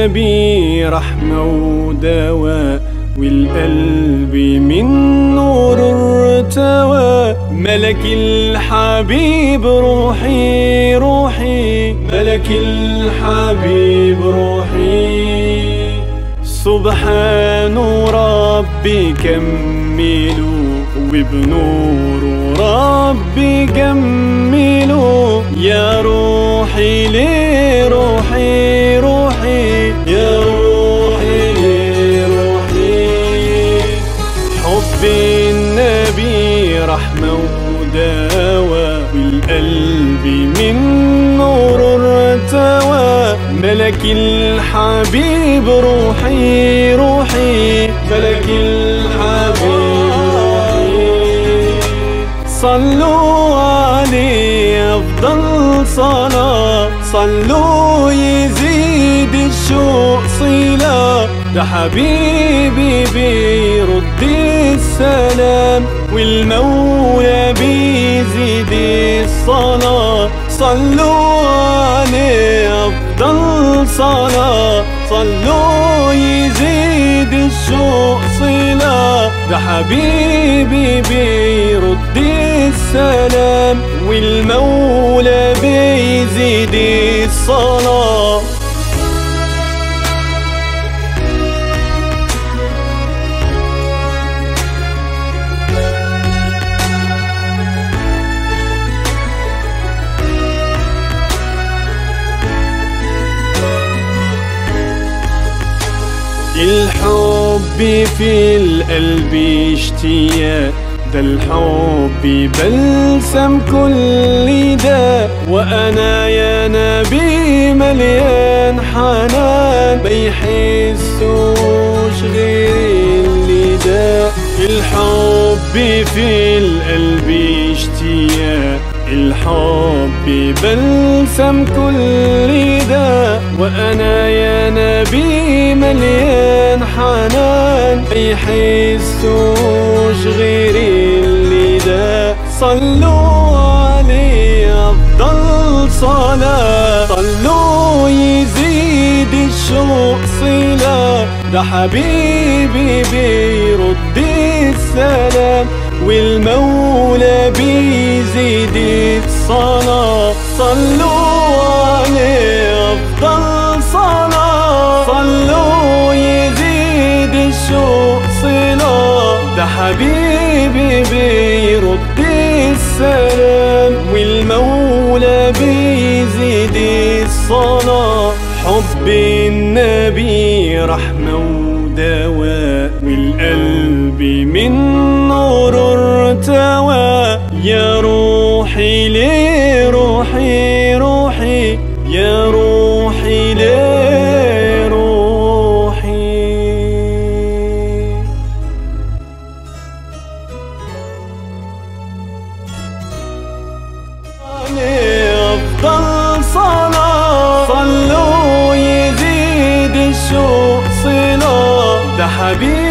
النبي رحمة ودواء والقلب من نور ارتوى ملك الحبيب روحي روحي ملك الحبيب روحي سبحان ربي كملوا وبنور ربي جملوا يا روحي ليه روحي روحي يا روحي ليه روحي حب النبي رحمة ودواء والقلب من نور ارتوى ملك الحبيب روحي روحي ملك الحبيب روحي صلوا عليه أفضل صلاة صلوا يزيد الشوق صلة ده حبيبي بيرد السلام والمولى بيزيد الصلاة صلوا عليه أفضل صلاة صلوا يزيد الشوق صلة ده حبيبي بيرد السلام والمولى بيزيد الصلاة الحب في القلب اشتياق ده الحب بلسم كل ده وانا يا نبي مليان حنان ما يحسوش غير اللي ده الحب في القلب اشتياق الحب بلسم كل ده وانا يا نبي مليان حنان ما يحسوش غير اللي ده صلوا عليه افضل صلاه صلوا يزيد الشوق صله ده حبيبي بيرد السلام والمولى بيزيد الصلاة صلوا عليه أفضل صلاة صلوا يزيد الشوق صلاة ده حبيبي بيرد السلام والمولى بيزيد الصلاة حب النبي رحمة ودواء والقلب من نور ارتوى يا روحي ليه روحي روحي يا روحي ليه روحي أفضل صلاة صلوا يزيد الشوق صلاة ده حبيبي